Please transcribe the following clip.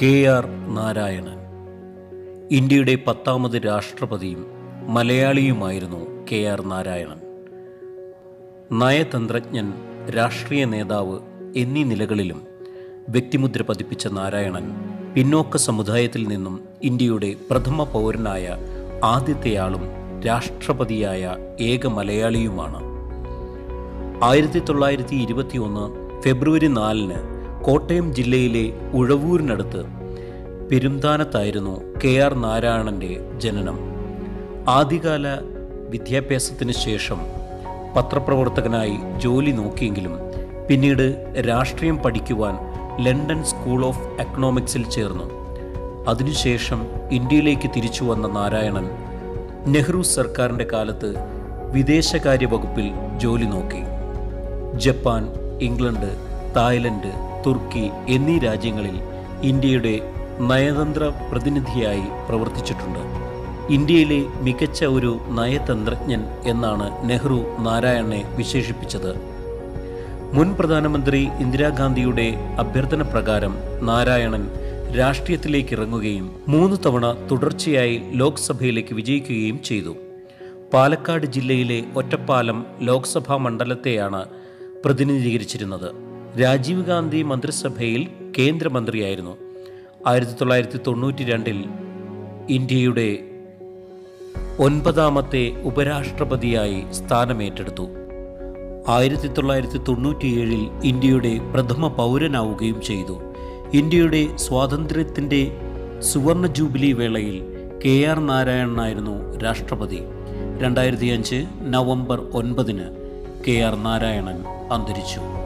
K R Narayanan ഇന്ത്യയുടെ പത്താമത് രാഷ്ട്രപതിയും മലയാളിയുമായിരുന്നു കെ ആർ നാരായണൻ നയതന്ത്രജ്ഞൻ രാഷ്ട്രീയ നേതാവ് എന്നീ നിലകളിലും വ്യക്തിമുദ്ര പതിപ്പിച്ച നാരായണൻ പിന്നോക്ക സമുദായത്തിൽ നിന്നും ഇന്ത്യയുടെ പ്രഥമ പൗരനായ ആദ്യത്തെയാളും രാഷ്ട്രപതിയായ ഏക മലയാളിയുമാണ് ആയിരത്തി തൊള്ളായിരത്തി ഇരുപത്തി ഒന്ന് ഫെബ്രുവരി നാലിന് കോട്ടയം ജില്ലയിലെ ഉഴവൂരിനടുത്ത് പെരുന്താനത്തായിരുന്നു കെ ആർ നാരായണൻ്റെ ജനനം ആദ്യകാല വിദ്യാഭ്യാസത്തിന് ശേഷം പത്രപ്രവർത്തകനായി ജോലി നോക്കിയെങ്കിലും പിന്നീട് രാഷ്ട്രീയം പഠിക്കുവാൻ ലണ്ടൻ സ്കൂൾ ഓഫ് എക്കണോമിക്സിൽ ചേർന്നു അതിനുശേഷം ഇന്ത്യയിലേക്ക് തിരിച്ചു വന്ന നാരായണൻ നെഹ്റു സർക്കാരിൻ്റെ കാലത്ത് വിദേശകാര്യ വകുപ്പിൽ ജോലി നോക്കി ജപ്പാൻ ഇംഗ്ലണ്ട് തായ്ലൻഡ് തുർക്കി എന്നീ രാജ്യങ്ങളിൽ ഇന്ത്യയുടെ നയതന്ത്ര പ്രതിനിധിയായി പ്രവർത്തിച്ചിട്ടുണ്ട് ഇന്ത്യയിലെ മികച്ച ഒരു നയതന്ത്രജ്ഞൻ എന്നാണ് നെഹ്റു നാരായണനെ വിശേഷിപ്പിച്ചത് മുൻ പ്രധാനമന്ത്രി ഇന്ദിരാഗാന്ധിയുടെ അഭ്യർത്ഥന പ്രകാരം നാരായണൻ രാഷ്ട്രീയത്തിലേക്ക് ഇറങ്ങുകയും മൂന്ന് തവണ തുടർച്ചയായി ലോക്സഭയിലേക്ക് വിജയിക്കുകയും ചെയ്തു പാലക്കാട് ജില്ലയിലെ ഒറ്റപ്പാലം ലോക്സഭാ മണ്ഡലത്തെയാണ് പ്രതിനിധീകരിച്ചിരുന്നത് രാജീവ് ഗാന്ധി മന്ത്രിസഭയിൽ കേന്ദ്രമന്ത്രിയായിരുന്നു ആയിരത്തി തൊള്ളായിരത്തി തൊണ്ണൂറ്റി രണ്ടിൽ ഇന്ത്യയുടെ ഒൻപതാമത്തെ ഉപരാഷ്ട്രപതിയായി സ്ഥാനമേറ്റെടുത്തു ആയിരത്തി തൊള്ളായിരത്തി തൊണ്ണൂറ്റിയേഴിൽ ഇന്ത്യയുടെ പ്രഥമ പൗരനാവുകയും ചെയ്തു ഇന്ത്യയുടെ സ്വാതന്ത്ര്യത്തിൻ്റെ സുവർണ ജൂബിലി വേളയിൽ കെ ആർ നാരായണനായിരുന്നു രാഷ്ട്രപതി രണ്ടായിരത്തി അഞ്ച് നവംബർ ഒൻപതിന് കെ ആർ നാരായണൻ അന്തരിച്ചു